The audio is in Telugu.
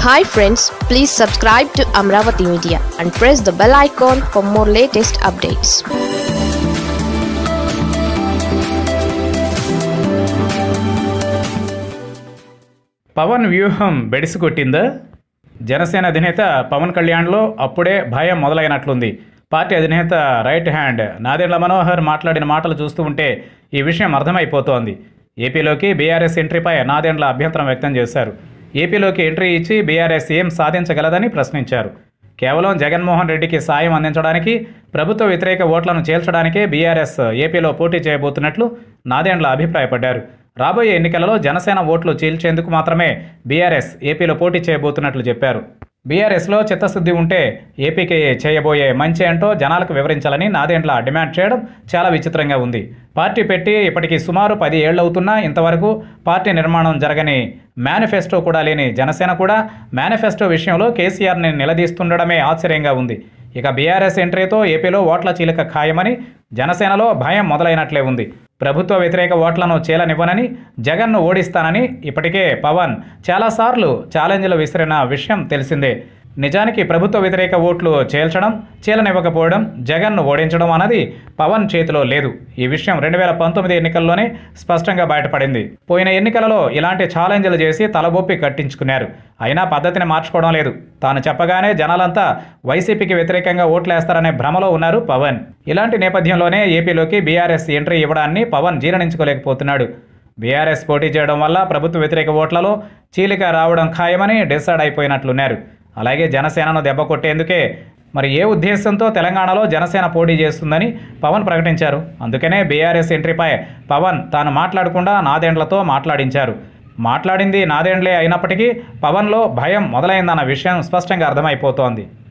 hi friends please subscribe to Amaravati media and press the bell icon for more latest updates Pawan వ్యూహం బెడిసికొట్టిందా జనసేన అధినేత పవన్ కళ్యాణ్లో అప్పుడే భయం మొదలైనట్లుంది పార్టీ అధినేత రైట్ హ్యాండ్ నాదెండ్ల మనోహర్ మాట్లాడిన మాటలు చూస్తూ ఉంటే ఈ విషయం అర్థమైపోతోంది ఏపీలోకి బీఆర్ఎస్ ఎంట్రీపై నాదెండ్ల అభ్యంతరం వ్యక్తం చేశారు ఏపీలోకి ఎంట్రీ ఇచ్చి బీఆర్ఎస్ ఏం సాధించగలదని ప్రశ్నించారు కేవలం జగన్మోహన్ రెడ్డికి సాయం అందించడానికి ప్రభుత్వ వ్యతిరేక ఓట్లను చేల్చడానికే బీఆర్ఎస్ ఏపీలో పోటీ చేయబోతున్నట్లు నాదెండ్ల అభిప్రాయపడ్డారు రాబోయే ఎన్నికలలో జనసేన ఓట్లు చీల్చేందుకు మాత్రమే బీఆర్ఎస్ ఏపీలో పోటీ చేయబోతున్నట్లు చెప్పారు బీఆర్ఎస్లో చిత్తశుద్ధి ఉంటే ఏపీకి చేయబోయే మంచి ఏంటో జనాలకు వివరించాలని నాదెండ్ల డిమాండ్ చేయడం చాలా విచిత్రంగా ఉంది పార్టీ పెట్టి ఇప్పటికి సుమారు పది ఏళ్లవుతున్నా ఇంతవరకు పార్టీ నిర్మాణం జరగని మేనిఫెస్టో కూడా లేని జనసేన కూడా మేనిఫెస్టో విషయంలో కేసీఆర్ని నిలదీస్తుండడమే ఆశ్చర్యంగా ఉంది ఇక బీఆర్ఎస్ ఎంట్రీతో ఏపీలో ఓట్ల చీలిక ఖాయమని జనసేనలో భయం మొదలైనట్లే ఉంది ప్రభుత్వ వ్యతిరేక ఓట్లను చీలనివ్వనని జగన్ను ఓడిస్తానని ఇప్పటికే పవన్ చాలాసార్లు ఛాలెంజ్లు విసిరిన విషయం తెలిసిందే నిజానికి ప్రభుత్వ వ్యతిరేక ఓట్లు చేల్చడం చీలనివ్వకపోవడం జగన్ను ఓడించడం అన్నది పవన్ చేతిలో లేదు ఈ విషయం రెండు వేల పంతొమ్మిది ఎన్నికల్లోనే స్పష్టంగా బయటపడింది పోయిన ఎన్నికలలో ఇలాంటి ఛాలెంజ్లు చేసి తలబొప్పి కట్టించుకున్నారు అయినా పద్ధతిని మార్చుకోవడం లేదు తాను చెప్పగానే జనాలంతా వైసీపీకి వ్యతిరేకంగా ఓట్లేస్తారనే భ్రమలో ఉన్నారు పవన్ ఇలాంటి నేపథ్యంలోనే ఏపీలోకి బీఆర్ఎస్ ఎంట్రీ ఇవ్వడాన్ని పవన్ జీర్ణించుకోలేకపోతున్నాడు బీఆర్ఎస్ పోటీ చేయడం వల్ల ప్రభుత్వ వ్యతిరేక ఓట్లలో చీలిక రావడం ఖాయమని డిసైడ్ అయిపోయినట్లున్నారు అలాగే జనసేనను దెబ్బ కొట్టేందుకే మరి ఏ ఉద్దేశంతో తెలంగాణలో జనసేన పోటీ చేస్తుందని పవన్ ప్రకటించారు అందుకనే బీఆర్ఎస్ ఎంట్రీపై పవన్ తాను మాట్లాడకుండా నాదెండ్లతో మాట్లాడించారు మాట్లాడింది నాదెండ్లే అయినప్పటికీ పవన్లో భయం మొదలైందన్న విషయం స్పష్టంగా అర్థమైపోతోంది